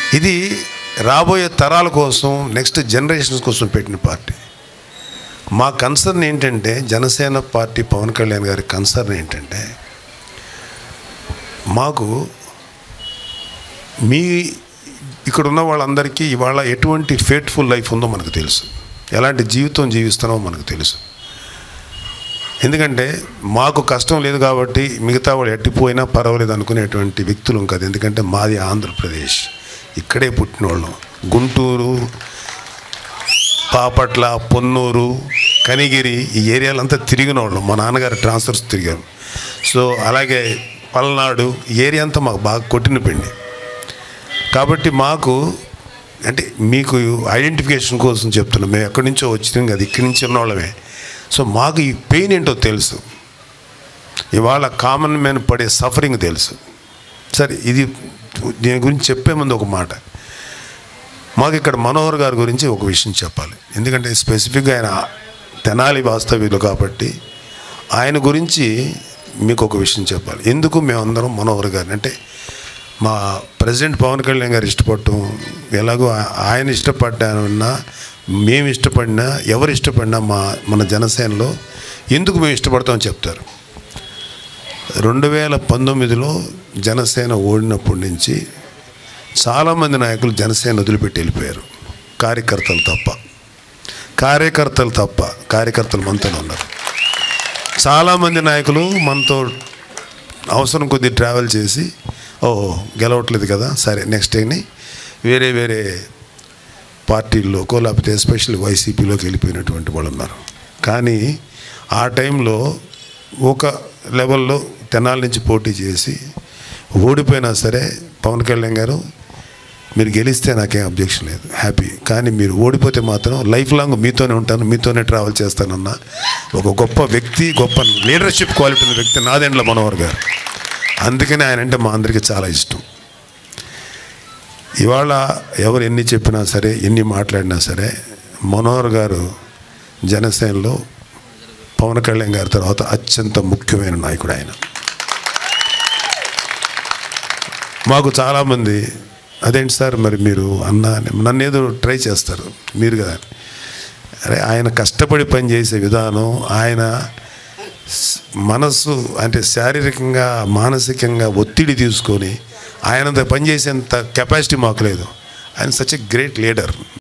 ఇది రాబోయే తరాల కోసం నెక్స్ట్ జనరేషన్స్ కోసం పెట్టిన పార్టీ మా కన్సర్న్ ఏంటంటే జనసేన పార్టీ పవన్ కళ్యాణ్ గారి కన్సర్న్ ఏంటంటే మాకు మీ ఇక్కడ ఉన్న వాళ్ళందరికీ ఇవాళ ఎటువంటి ఫేట్ఫుల్ లైఫ్ ఉందో మనకు తెలుసు ఎలాంటి జీవితం జీవిస్తున్నామో మనకు తెలుసు ఎందుకంటే మాకు కష్టం లేదు కాబట్టి మిగతా వాళ్ళు ఎట్టిపోయినా పర్వాలేదు అనుకునేటువంటి వ్యక్తులు కాదు ఎందుకంటే మాది ఆంధ్రప్రదేశ్ ఇక్కడే పుట్టినోళ్ళం గుంటూరు పాపట్ల పొన్నూరు కనిగిరి ఈ ఏరియాలంతా తిరిగిన వాళ్ళం మా నాన్నగారు ట్రాన్స్ఫర్స్ తిరిగారు సో అలాగే పల్నాడు ఈ ఏరియా అంతా మాకు బాగా కొట్టిన పిండి కాబట్టి మాకు అంటే మీకు ఐడెంటిఫికేషన్ కోసం చెప్తున్నాం మేము ఎక్కడి నుంచో వచ్చినాం కదా ఇక్కడి నుంచి ఉన్నవాళ్ళమే సో మాకు ఈ పెయిన్ ఏంటో తెలుసు ఇవాళ కామన్ మ్యాన్ పడే సఫరింగ్ తెలుసు సరే ఇది దీని గురించి చెప్పే ముందు ఒక మాట మాకు ఇక్కడ మనోహర్ గారి గురించి ఒక విషయం చెప్పాలి ఎందుకంటే స్పెసిఫిక్గా ఆయన తెనాలి వాస్తవ్యులు కాబట్టి ఆయన గురించి మీకు ఒక విషయం చెప్పాలి ఎందుకు మేమందరం మనోహర్ గారిని అంటే మా ప్రెసిడెంట్ పవన్ కళ్యాణ్ గారు ఇష్టపడటం ఎలాగో ఆ- ఆయన ఇష్టపడ్డానన్నా మేము ఇష్టపడినా ఎవరు ఇష్టపడినా మా మన జనసేనలో ఎందుకు మేము ఇష్టపడతామని చెప్తారు రెండు వేల పంతొమ్మిదిలో జనసేన ఓడినప్పటి నుంచి చాలామంది నాయకులు జనసేన వదిలిపెట్టి వెళ్ళిపోయారు కార్యకర్తలు తప్ప కార్యకర్తలు తప్ప కార్యకర్తలు మనతోనే ఉన్నారు చాలామంది నాయకులు మనతో అవసరం కొద్ది ట్రావెల్ చేసి ఓహో గెలవట్లేదు కదా సరే నెక్స్ట్ టైంని వేరే వేరే పార్టీల్లోకో లేకపోతే ఎస్పెషల్లీ వైసీపీలోకి వెళ్ళిపోయినటువంటి వాళ్ళు ఉన్నారు కానీ ఆ టైంలో ఒక లెవెల్లో తెనాల నుంచి పోటీ చేసి ఓడిపోయినా సరే పవన్ కళ్యాణ్ గారు మీరు గెలిస్తే నాకేం అబ్జెక్షన్ లేదు హ్యాపీ కానీ మీరు ఓడిపోతే మాత్రం లైఫ్ లాంగ్ మీతోనే ఉంటాను మీతోనే ట్రావెల్ చేస్తానన్న ఒక గొప్ప వ్యక్తి గొప్ప లీడర్షిప్ క్వాలిటీ ఉన్న వ్యక్తి నాదెండ్ల మనోహర్ గారు అందుకని ఆయన అంటే మా అందరికీ చాలా ఇష్టం ఇవాళ ఎవరు ఎన్ని చెప్పినా సరే ఎన్ని మాట్లాడినా సరే మనోహర్ గారు జనసేనలో పవన్ కళ్యాణ్ గారి తర్వాత అత్యంత ముఖ్యమైన నాయకుడు ఆయన మాకు చాలామంది అదేంటి సార్ మరి మీరు అన్న నన్ను ఏదో ట్రై చేస్తారు మీరు కదా అరే ఆయన కష్టపడి పనిచేసే విధానం ఆయన స్- మనసు అంటే శారీరకంగా మానసికంగా ఒత్తిడి తీసుకొని ఆయనంత పనిచేసేంత కెపాసిటీ మాకు లేదు ఆయన సచ్ ఎ గ్రేట్ లీడర్